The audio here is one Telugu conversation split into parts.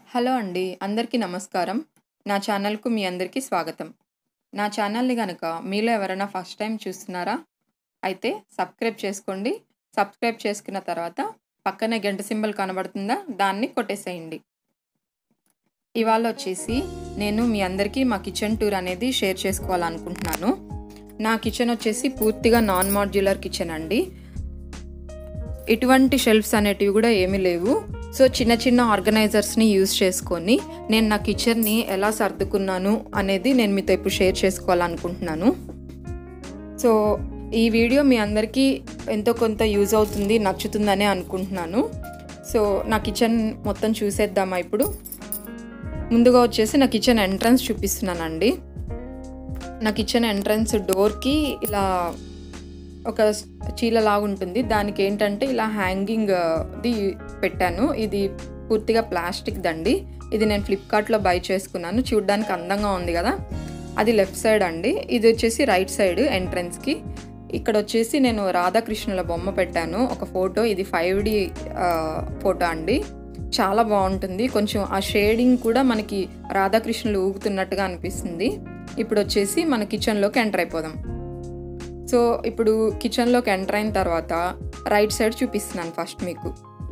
హలో అండి అందరికీ నమస్కారం నా ఛానల్కు మీ అందరికీ స్వాగతం నా ఛానల్ని కనుక మీలో ఎవరైనా ఫస్ట్ టైం చూస్తున్నారా అయితే సబ్స్క్రైబ్ చేసుకోండి సబ్స్క్రైబ్ చేసుకున్న తర్వాత పక్కనే గంట సింబల్ కనబడుతుందా దాన్ని కొట్టేసేయండి ఇవాళ వచ్చేసి నేను మీ అందరికీ మా కిచెన్ టూర్ అనేది షేర్ చేసుకోవాలనుకుంటున్నాను నా కిచెన్ వచ్చేసి పూర్తిగా నాన్ మాడ్యులర్ కిచెన్ అండి ఎటువంటి షెల్ఫ్స్ అనేటివి కూడా ఏమీ లేవు సో చిన్న చిన్న ఆర్గనైజర్స్ని యూజ్ చేసుకొని నేను నా కిచెన్ని ఎలా సర్దుకున్నాను అనేది నేను మీతో ఇప్పుడు షేర్ చేసుకోవాలనుకుంటున్నాను సో ఈ వీడియో మీ అందరికీ ఎంతో కొంత యూజ్ అవుతుంది నచ్చుతుందని అనుకుంటున్నాను సో నా కిచెన్ మొత్తం చూసేద్దామా ఇప్పుడు ముందుగా వచ్చేసి నా కిచెన్ ఎంట్రన్స్ చూపిస్తున్నానండి నా కిచెన్ ఎంట్రన్స్ డోర్కి ఇలా ఒక చీలలాగా ఉంటుంది దానికి ఏంటంటే ఇలా హ్యాంగింగ్ ది పెట్టాను ఇది పూర్తిగా ప్లాస్టిక్ దండి ఇది నేను ఫ్లిప్కార్ట్లో బై చేసుకున్నాను చూడడానికి అందంగా ఉంది కదా అది లెఫ్ట్ సైడ్ అండి ఇది వచ్చేసి రైట్ సైడ్ ఎంట్రన్స్కి ఇక్కడ వచ్చేసి నేను రాధాకృష్ణుల బొమ్మ పెట్టాను ఒక ఫోటో ఇది ఫైవ్ డి ఫోటో అండి చాలా బాగుంటుంది కొంచెం ఆ షేడింగ్ కూడా మనకి రాధాకృష్ణులు ఊగుతున్నట్టుగా అనిపిస్తుంది ఇప్పుడు వచ్చేసి మన కిచెన్లోకి ఎంటర్ అయిపోదాం సో ఇప్పుడు కిచెన్లోకి ఎంటర్ అయిన తర్వాత రైట్ సైడ్ చూపిస్తున్నాను ఫస్ట్ మీకు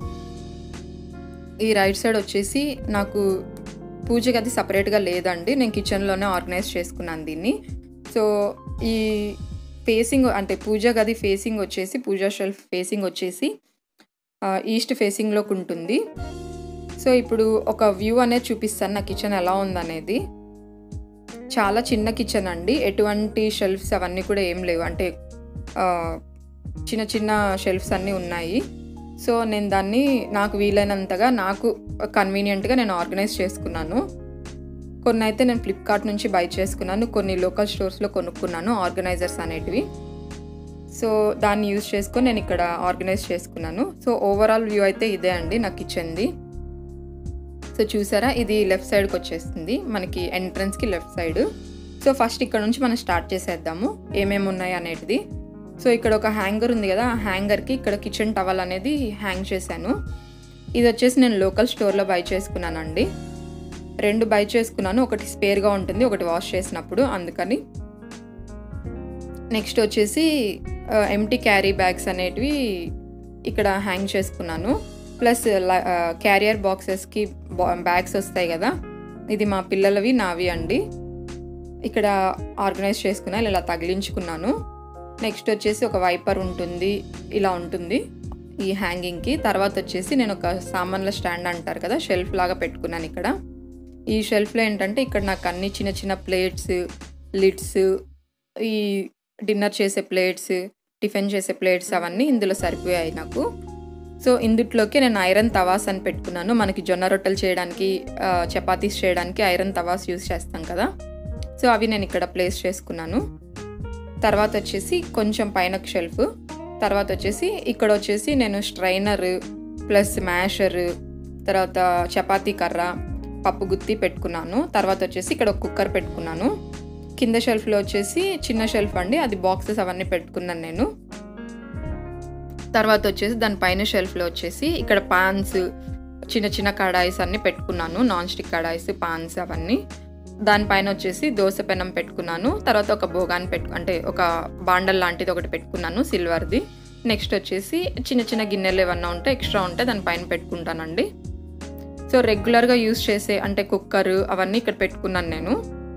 ఈ రైట్ సైడ్ వచ్చేసి నాకు పూజ గది సపరేట్గా లేదండి నేను కిచెన్లోనే ఆర్గనైజ్ చేసుకున్నాను దీన్ని సో ఈ ఫేసింగ్ అంటే పూజ గది ఫేసింగ్ వచ్చేసి పూజా షెల్ఫ్ ఫేసింగ్ వచ్చేసి ఈస్ట్ ఫేసింగ్లోకి ఉంటుంది సో ఇప్పుడు ఒక వ్యూ అనేది చూపిస్తాను నా కిచెన్ ఎలా ఉందనేది చాలా చిన్న కిచెన్ అండి ఎటువంటి షెల్ఫ్స్ అవన్నీ కూడా ఏం లేవు అంటే చిన్న చిన్న షెల్ఫ్స్ అన్నీ ఉన్నాయి సో నేను దాన్ని నాకు వీలైనంతగా నాకు కన్వీనియంట్గా నేను ఆర్గనైజ్ చేసుకున్నాను కొన్ని అయితే నేను ఫ్లిప్కార్ట్ నుంచి బై చేసుకున్నాను కొన్ని లోకల్ స్టోర్స్లో కొనుక్కున్నాను ఆర్గనైజర్స్ అనేటివి సో దాన్ని యూజ్ చేసుకొని నేను ఇక్కడ ఆర్గనైజ్ చేసుకున్నాను సో ఓవరాల్ వ్యూ అయితే ఇదే అండి నా కిచెన్ది సో చూసారా ఇది లెఫ్ట్ సైడ్కి వచ్చేస్తుంది మనకి ఎంట్రన్స్కి లెఫ్ట్ సైడ్ సో ఫస్ట్ ఇక్కడ నుంచి మనం స్టార్ట్ చేసేద్దాము ఏమేమి ఉన్నాయి అనేటిది సో ఇక్కడ ఒక హ్యాంగర్ ఉంది కదా ఆ హ్యాంగర్కి ఇక్కడ కిచెన్ టవల్ అనేది హ్యాంగ్ చేశాను ఇది వచ్చేసి నేను లోకల్ స్టోర్లో బై చేసుకున్నానండి రెండు బై చేసుకున్నాను ఒకటి స్పేర్గా ఉంటుంది ఒకటి వాష్ చేసినప్పుడు అందుకని నెక్స్ట్ వచ్చేసి ఎంటీ క్యారీ బ్యాగ్స్ అనేటివి ఇక్కడ హ్యాంగ్ చేసుకున్నాను ప్లస్ క్యారియర్ బాక్సెస్కి బ్యాగ్స్ వస్తాయి కదా ఇది మా పిల్లలవి నావి అండి ఇక్కడ ఆర్గనైజ్ చేసుకున్నాను ఇలా తగిలించుకున్నాను నెక్స్ట్ వచ్చేసి ఒక వైపర్ ఉంటుంది ఇలా ఉంటుంది ఈ హ్యాంగింగ్కి తర్వాత వచ్చేసి నేను ఒక సామాన్ల స్టాండ్ అంటారు కదా షెల్ఫ్ లాగా పెట్టుకున్నాను ఇక్కడ ఈ షెల్ఫ్లో ఏంటంటే ఇక్కడ నాకు అన్ని చిన్న చిన్న ప్లేట్స్ లిడ్స్ ఈ డిన్నర్ చేసే ప్లేట్స్ టిఫిన్ చేసే ప్లేట్స్ అవన్నీ ఇందులో సరిపోయాయి నాకు సో ఇందుట్లోకి నేను ఐరన్ తవాస్ అని పెట్టుకున్నాను మనకి జొన్న రొట్టెలు చేయడానికి చపాతీస్ చేయడానికి ఐరన్ తవాస్ యూస్ చేస్తాం కదా సో అవి నేను ఇక్కడ ప్లేస్ చేసుకున్నాను తర్వాత వచ్చేసి కొంచెం పైన షెల్ఫ్ తర్వాత వచ్చేసి ఇక్కడ వచ్చేసి నేను స్ట్రైనర్ ప్లస్ మ్యాషర్ తర్వాత చపాతీ కర్ర పప్పు గుత్తి పెట్టుకున్నాను తర్వాత వచ్చేసి ఇక్కడ ఒక కుక్కర్ పెట్టుకున్నాను కింద షెల్ఫ్లో వచ్చేసి చిన్న షెల్ఫ్ అండి అది బాక్సెస్ అవన్నీ పెట్టుకున్నాను నేను తర్వాత వచ్చేసి దానిపైన షెల్ఫ్లో వచ్చేసి ఇక్కడ పాన్స్ చిన్న చిన్న కడాయిస్ అన్నీ పెట్టుకున్నాను నాన్ స్టిక్ కడాయిస్ పాన్స్ అవన్నీ దానిపైన వచ్చేసి దోశ పెనం పెట్టుకున్నాను తర్వాత ఒక బోగాన్ని పెట్టు అంటే ఒక బాండల్ లాంటిది ఒకటి పెట్టుకున్నాను సిల్వర్ది నెక్స్ట్ వచ్చేసి చిన్న చిన్న గిన్నెలు ఏమన్నా ఉంటే ఎక్స్ట్రా ఉంటే దానిపైన పెట్టుకుంటానండి సో రెగ్యులర్గా యూస్ చేసే అంటే కుక్కర్ అవన్నీ ఇక్కడ పెట్టుకున్నాను నేను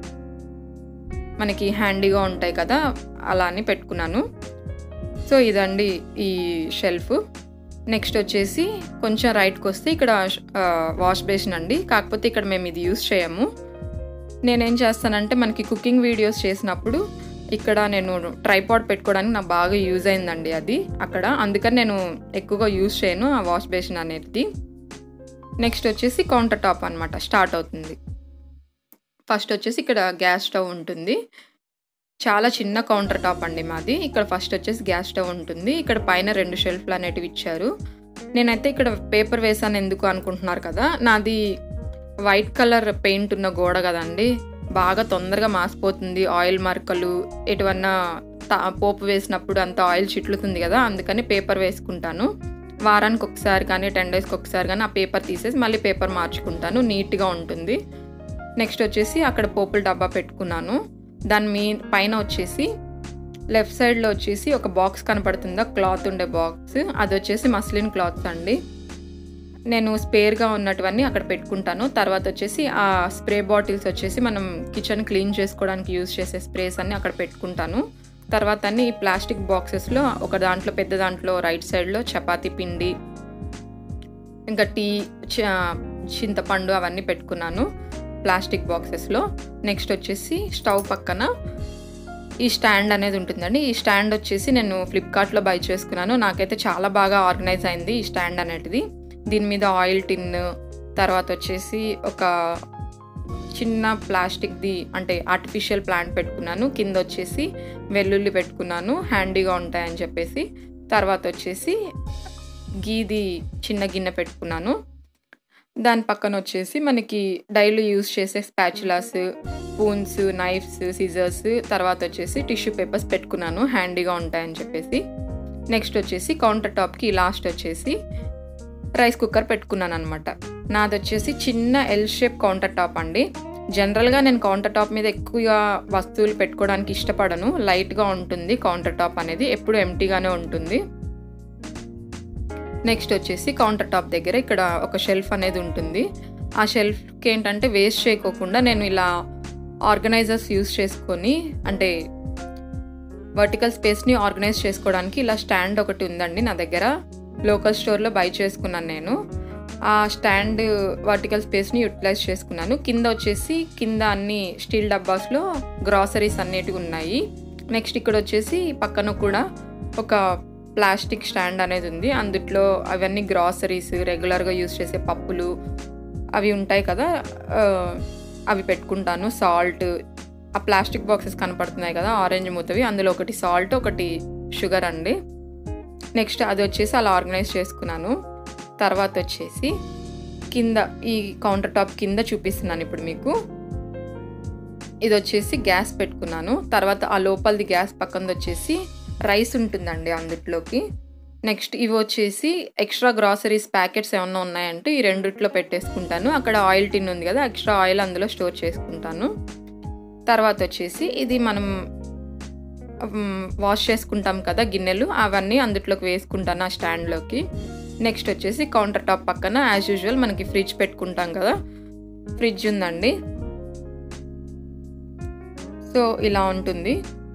మనకి హ్యాండీగా ఉంటాయి కదా అలా అని పెట్టుకున్నాను సో ఇదండి ఈ షెల్ఫ్ నెక్స్ట్ వచ్చేసి కొంచెం రైట్కి వస్తే ఇక్కడ వాష్ బేసిన్ అండి కాకపోతే ఇక్కడ మేము ఇది యూస్ చేయము నేనేం చేస్తానంటే మనకి కుకింగ్ వీడియోస్ చేసినప్పుడు ఇక్కడ నేను ట్రైపాడ్ పెట్టుకోవడానికి నాకు బాగా యూజ్ అయిందండి అది అక్కడ అందుకని నేను ఎక్కువగా యూజ్ చేయను ఆ వాష్ బేసిన్ అనేది నెక్స్ట్ వచ్చేసి కౌంటర్ టాప్ అనమాట స్టార్ట్ అవుతుంది ఫస్ట్ వచ్చేసి ఇక్కడ గ్యాస్ స్టవ్ ఉంటుంది చాలా చిన్న కౌంటర్ టాప్ అండి మాది ఇక్కడ ఫస్ట్ వచ్చేసి గ్యాస్ స్టవ్ ఉంటుంది ఇక్కడ పైన రెండు షెల్ఫ్లు అనేటివి ఇచ్చారు నేనైతే ఇక్కడ పేపర్ వేసాను ఎందుకు అనుకుంటున్నారు కదా నాది వైట్ కలర్ పెయింట్ ఉన్న గోడ కదండి బాగా తొందరగా మాసిపోతుంది ఆయిల్ మరకలు ఎటువన్నా పోపు వేసినప్పుడు అంత ఆయిల్ చిట్లుతుంది కదా అందుకని పేపర్ వేసుకుంటాను వారానికి ఒకసారి కానీ టెన్ డేస్కి ఒకసారి కానీ ఆ పేపర్ తీసేసి మళ్ళీ పేపర్ మార్చుకుంటాను నీట్గా ఉంటుంది నెక్స్ట్ వచ్చేసి అక్కడ పోపుల డబ్బా పెట్టుకున్నాను దాని మీ పైన వచ్చేసి లెఫ్ట్ సైడ్లో వచ్చేసి ఒక బాక్స్ కనపడుతుందా క్లాత్ ఉండే బాక్స్ అది వచ్చేసి మస్లిన్ క్లాత్స్ అండి నేను స్పేర్గా ఉన్నటువన్నీ అక్కడ పెట్టుకుంటాను తర్వాత వచ్చేసి ఆ స్ప్రే బాటిల్స్ వచ్చేసి మనం కిచెన్ క్లీన్ చేసుకోవడానికి యూజ్ చేసే స్ప్రేస్ అన్ని అక్కడ పెట్టుకుంటాను తర్వాత అన్ని ఈ ప్లాస్టిక్ బాక్సెస్లో ఒక దాంట్లో పెద్ద దాంట్లో రైట్ సైడ్లో చపాతీ పిండి ఇంకా టీ చ- చింతపండు అవన్నీ పెట్టుకున్నాను ప్లాస్టిక్ బాక్సెస్లో నెక్స్ట్ వచ్చేసి స్టవ్ పక్కన ఈ స్టాండ్ అనేది ఉంటుందండి ఈ స్టాండ్ వచ్చేసి నేను ఫ్లిప్కార్ట్లో బై చేసుకున్నాను నాకైతే చాలా బాగా ఆర్గనైజ్ అయింది ఈ స్టాండ్ అనేది దీని మీద ఆయిల్ టిన్ తర్వాత వచ్చేసి ఒక చిన్న ప్లాస్టిక్ది అంటే ఆర్టిఫిషియల్ ప్లాంట్ పెట్టుకున్నాను కింద వచ్చేసి వెల్లుల్లి పెట్టుకున్నాను హ్యాండీగా ఉంటాయని చెప్పేసి తర్వాత వచ్చేసి గీది చిన్న గిన్నె పెట్టుకున్నాను దాని పక్కన వచ్చేసి మనకి డైలీ యూస్ చేసే స్పాచులాస్ స్పూన్స్ నైఫ్స్ సిజర్స్ తర్వాత వచ్చేసి టిష్యూ పేపర్స్ పెట్టుకున్నాను హ్యాండీగా ఉంటాయని చెప్పేసి నెక్స్ట్ వచ్చేసి కౌంటర్ టాప్కి లాస్ట్ వచ్చేసి రైస్ కుక్కర్ పెట్టుకున్నాను అనమాట నాది వచ్చేసి చిన్న ఎల్ షేప్ కౌంటర్ టాప్ అండి జనరల్గా నేను కౌంటర్ టాప్ మీద ఎక్కువగా వస్తువులు పెట్టుకోవడానికి ఇష్టపడను లైట్గా ఉంటుంది కౌంటర్ టాప్ అనేది ఎప్పుడు ఎంటీగానే ఉంటుంది నెక్స్ట్ వచ్చేసి కౌంటర్ టాప్ దగ్గర ఇక్కడ ఒక షెల్ఫ్ అనేది ఉంటుంది ఆ షెల్ఫ్కి ఏంటంటే వేస్ట్ చేయకోకుండా నేను ఇలా ఆర్గనైజర్స్ యూస్ చేసుకొని అంటే వర్టికల్ స్పేస్ని ఆర్గనైజ్ చేసుకోవడానికి ఇలా స్టాండ్ ఒకటి ఉందండి నా దగ్గర లోకల్ స్టోర్లో బై చేసుకున్నాను నేను ఆ స్టాండ్ వర్టికల్ స్పేస్ని యూటిలైజ్ చేసుకున్నాను కింద వచ్చేసి కింద అన్ని స్టీల్ డబ్బాస్లో గ్రాసరీస్ అన్నిటివి ఉన్నాయి నెక్స్ట్ ఇక్కడ వచ్చేసి పక్కన కూడా ఒక ప్లాస్టిక్ స్టాండ్ అనేది ఉంది అందుట్లో అవన్నీ గ్రాసరీస్ రెగ్యులర్గా యూస్ చేసే పప్పులు అవి ఉంటాయి కదా ఆ, అవి పెట్టుకుంటాను సాల్ట్ ఆ ప్లాస్టిక్ బాక్సెస్ కనపడుతున్నాయి కదా ఆరెంజ్ మూతవి అందులో ఒకటి సాల్ట్ ఒకటి షుగర్ అండి నెక్స్ట్ అది వచ్చేసి అలా ఆర్గనైజ్ చేసుకున్నాను తర్వాత వచ్చేసి కింద ఈ కౌంటర్ టాప్ కింద చూపిస్తున్నాను ఇప్పుడు మీకు ఇది వచ్చేసి గ్యాస్ పెట్టుకున్నాను తర్వాత ఆ లోపలిది గ్యాస్ పక్కనది వచ్చేసి రైస్ ఉంటుందండి అందుట్లోకి నెక్స్ట్ ఇవి వచ్చేసి ఎక్స్ట్రా గ్రాసరీస్ ప్యాకెట్స్ ఏమన్నా ఉన్నాయంటే ఈ రెండిట్లో పెట్టేసుకుంటాను అక్కడ ఆయిల్ టిన్ ఉంది కదా ఎక్స్ట్రా ఆయిల్ అందులో స్టోర్ చేసుకుంటాను తర్వాత వచ్చేసి ఇది మనం మ్, వాష్ చేసుకుంటాం కదా గిన్నెలు అవన్నీ అందుట్లోకి వేసుకుంటాను ఆ స్టాండ్లోకి నెక్స్ట్ వచ్చేసి కౌంటర్ టాప్ పక్కన యాజ్ యూజువల్ మనకి ఫ్రిడ్జ్ పెట్టుకుంటాం కదా ఫ్రిడ్జ్ ఉందండి సో ఇలా ఉంటుంది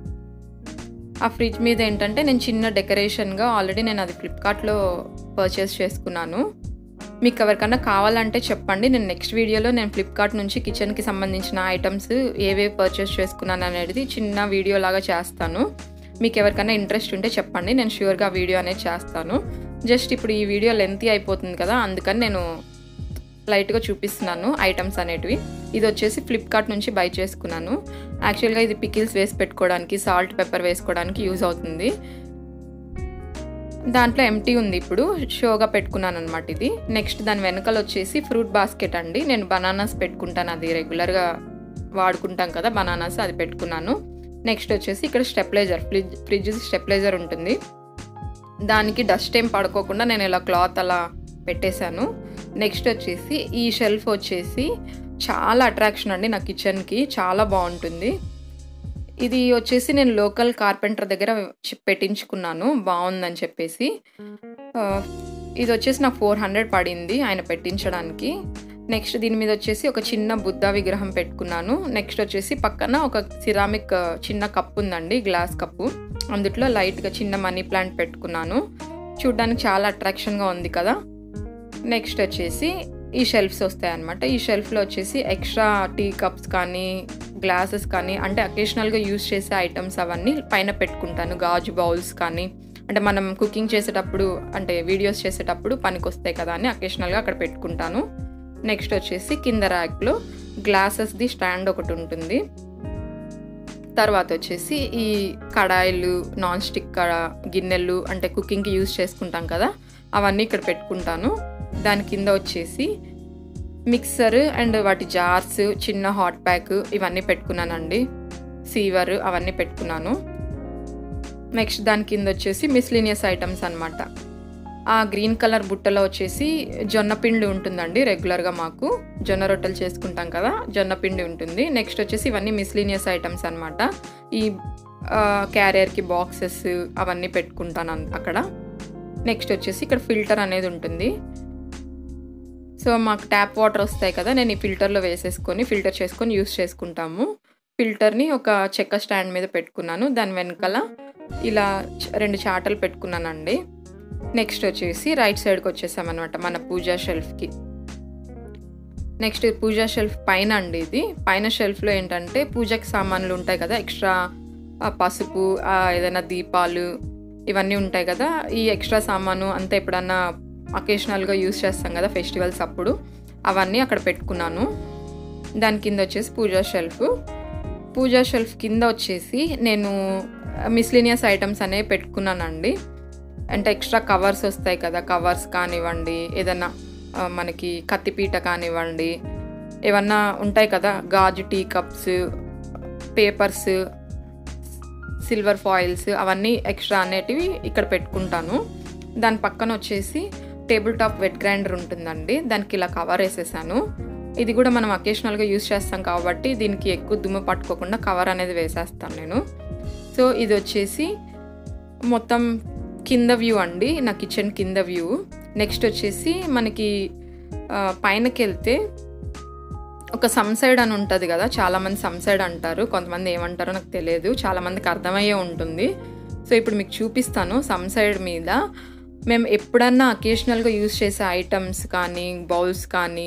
ఆ ఫ్రిడ్జ్ మీద ఏంటంటే నేను చిన్న డెకరేషన్గా ఆల్రెడీ నేను అది ఫ్లిప్కార్ట్లో పర్చేస్ చేసుకున్నాను మీకు ఎవరికన్నా కావాలంటే చెప్పండి నేను నెక్స్ట్ వీడియోలో నేను ఫ్లిప్కార్ట్ నుంచి కిచెన్కి సంబంధించిన ఐటమ్స్ ఏవేవి పర్చేస్ చేసుకున్నాను అనేది చిన్న వీడియో లాగా చేస్తాను మీకు ఎవరికైనా ఇంట్రెస్ట్ ఉంటే చెప్పండి నేను ష్యూర్గా వీడియో అనేది చేస్తాను జస్ట్ ఇప్పుడు ఈ వీడియో లెంతీ అయిపోతుంది కదా అందుకని నేను లైట్గా చూపిస్తున్నాను ఐటమ్స్ అనేటివి ఇది వచ్చేసి ఫ్లిప్కార్ట్ నుంచి బై చేసుకున్నాను యాక్చువల్గా ఇది పికిల్స్ వేసి పెట్టుకోవడానికి సాల్ట్ పెప్పర్ వేసుకోవడానికి యూజ్ అవుతుంది దాంట్లో ఎంటీ ఉంది ఇప్పుడు షోగా పెట్టుకున్నాను అనమాట ఇది నెక్స్ట్ దాని వెనకాల వచ్చేసి ఫ్రూట్ బాస్కెట్ అండి నేను బనానాస్ పెట్టుకుంటాను అది రెగ్యులర్గా వాడుకుంటాం కదా బనానాస్ అది పెట్టుకున్నాను నెక్స్ట్ వచ్చేసి ఇక్కడ స్టెప్లైజర్ ఫ్రిడ్జ్ ఫ్రిడ్జ్ స్టెప్లైజర్ ఉంటుంది దానికి డస్ట్ ఏం పడుకోకుండా నేను ఇలా క్లాత్ అలా పెట్టేశాను నెక్స్ట్ వచ్చేసి ఈ షెల్ఫ్ వచ్చేసి చాలా అట్రాక్షన్ అండి నా కిచెన్కి చాలా బాగుంటుంది ఇది వచ్చేసి నేను లోకల్ కార్పెంటర్ దగ్గర చి- పెట్టించుకున్నాను బాగుందని చెప్పేసి ఆ, ఇది వచ్చేసి నాకు ఫోర్ హండ్రెడ్ పడింది ఆయన పెట్టించడానికి నెక్స్ట్ దీని మీద వచ్చేసి ఒక చిన్న బుద్ధ విగ్రహం పెట్టుకున్నాను నెక్స్ట్ వచ్చేసి పక్కన ఒక సిరామిక్ ఆ, చిన్న కప్ ఉందండి గ్లాస్ కప్పు అందుట్లో లైట్గా చిన్న మనీ ప్లాంట్ పెట్టుకున్నాను చూడ్డానికి చాలా అట్రాక్షన్గా ఉంది కదా నెక్స్ట్ వచ్చేసి ఈ షెల్ఫ్స్ వస్తాయి అనమాట ఈ షెల్ఫ్లో వచ్చేసి ఎక్స్ట్రా టీ కప్స్ కానీ గ్లాసెస్ కానీ అంటే అకేషనల్గా యూస్ చేసే ఐటమ్స్ అవన్నీ పైన పెట్టుకుంటాను గాజు బౌల్స్ కానీ అంటే మనం కుకింగ్ చేసేటప్పుడు అంటే వీడియోస్ చేసేటప్పుడు పనికి వస్తాయి కదా అని అకేషనల్గా అక్కడ పెట్టుకుంటాను నెక్స్ట్ వచ్చేసి కింద ర్యాక్లో గ్లాసెస్ది స్టాండ్ ఒకటి ఉంటుంది తర్వాత వచ్చేసి ఈ కడాయిలు నాన్ స్టిక్ కడా గిన్నెలు అంటే కుకింగ్కి యూస్ చేసుకుంటాం కదా అవన్నీ ఇక్కడ పెట్టుకుంటాను దాని కింద వచ్చేసి మిక్సర్ అండ్ వాటి జార్స్ చిన్న హాట్ ప్యాక్ ఇవన్నీ పెట్టుకున్నానండి సీవర్ అవన్నీ పెట్టుకున్నాను నెక్స్ట్ దాని కింద వచ్చేసి మిస్లీనియస్ ఐటమ్స్ అనమాట ఆ గ్రీన్ కలర్ బుట్టలో వచ్చేసి జొన్న పిండి ఉంటుందండి రెగ్యులర్గా మాకు జొన్న రొట్టెలు చేసుకుంటాం కదా జొన్న పిండి ఉంటుంది నెక్స్ట్ వచ్చేసి ఇవన్నీ మిస్లీనియస్ ఐటమ్స్ అనమాట ఈ క్యారియర్కి బాక్సెస్ అవన్నీ పెట్టుకుంటాను అన్- అక్కడ నెక్స్ట్ వచ్చేసి ఇక్కడ ఫిల్టర్ అనేది ఉంటుంది సో మాకు ట్యాప్ వాటర్ వస్తాయి కదా నేను ఈ ఫిల్టర్లో వేసేసుకొని ఫిల్టర్ చేసుకొని యూస్ చేసుకుంటాము ఫిల్టర్ని ఒక చెక్క స్టాండ్ మీద పెట్టుకున్నాను దాని వెనకాల ఇలా చ- రెండు చాటలు పెట్టుకున్నానండి నెక్స్ట్ వచ్చేసి రైట్ సైడ్కి వచ్చేసామన్నమాట మన పూజా షెల్ఫ్కి నెక్స్ట్ పూజా షెల్ఫ్ పైన అండి ఇది పైన షెల్ఫ్లో ఏంటంటే పూజకి సామాన్లు ఉంటాయి కదా ఎక్స్ట్రా పసుపు ఆ, ఏదైనా దీపాలు ఇవన్నీ ఉంటాయి కదా ఈ ఎక్స్ట్రా సామాను అంతా ఎప్పుడన్నా అకేషనల్గా యూస్ చేస్తాం కదా ఫెస్టివల్స్ అప్పుడు అవన్నీ అక్కడ పెట్టుకున్నాను దాని కింద వచ్చేసి పూజా షెల్ఫ్ పూజా షెల్ఫ్ కింద వచ్చేసి నేను మిస్లీనియస్ ఐటమ్స్ అనేవి పెట్టుకున్నానండి అంటే ఎక్స్ట్రా కవర్స్ వస్తాయి కదా కవర్స్ కానివ్వండి ఏదన్నా ఆ, మనకి కత్తిపీట కానివ్వండి ఏమన్నా ఉంటాయి కదా గాజు tea cups papers silver foils అవన్నీ ఎక్స్ట్రా అనేటివి ఇక్కడ పెట్టుకుంటాను దాని పక్కన వచ్చేసి టేబుల్ టాప్ వెట్ గ్రైండర్ ఉంటుందండి దానికి ఇలా కవర్ వేసేసాను ఇది కూడా మనం అకేషనల్గా యూస్ చేస్తాం కాబట్టి దీనికి ఎక్కువ దుమ్ము పట్టుకోకుండా కవర్ అనేది వేసేస్తాను నేను సో ఇది వచ్చేసి మొత్తం కింద వ్యూ అండి నా కిచెన్ కింద వ్యూ నెక్స్ట్ వచ్చేసి మనకి ఆ, పైనకి వెళ్తే ఒక సమ్సైడ్ అని ఉంటుంది కదా చాలామంది సమ్సైడ్ అంటారు కొంతమంది ఏమంటారో నాకు తెలియదు చాలామందికి అర్థమయ్యే ఉంటుంది సో ఇప్పుడు మీకు చూపిస్తాను సమ్సైడ్ మీద మేము ఎప్పుడన్నా అకేషనల్గా యూస్ చేసే ఐటమ్స్ కానీ బౌల్స్ కానీ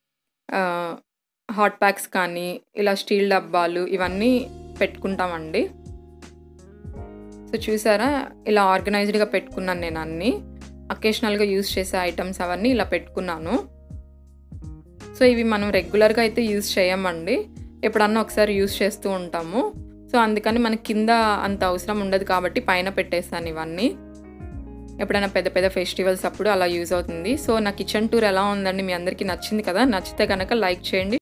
హాట్ ప్యాక్స్ కానీ ఇలా స్టీల్ డబ్బాలు ఇవన్నీ పెట్టుకుంటామండి సో చూసారా ఇలా ఆర్గనైజ్డ్గా పెట్టుకున్నాను నేను అన్నీ అకేషనల్గా యూస్ చేసే ఐటమ్స్ అవన్నీ ఇలా పెట్టుకున్నాను సో ఇవి మనం రెగ్యులర్గా అయితే యూస్ చేయమండి ఎప్పుడన్నా ఒకసారి యూస్ చేస్తూ ఉంటాము సో అందుకని మనకి కింద అంత అవసరం ఉండదు కాబట్టి పైన పెట్టేస్తాను ఇవన్నీ ఎప్పుడైనా పెద్ద పెద్ద ఫెస్టివల్స్ అప్పుడు అలా యూజ్ అవుతుంది సో నా కిచెన్ టూర్ ఎలా ఉందండి మీ అందరికీ నచ్చింది కదా నచ్చితే కనుక లైక్ చేయండి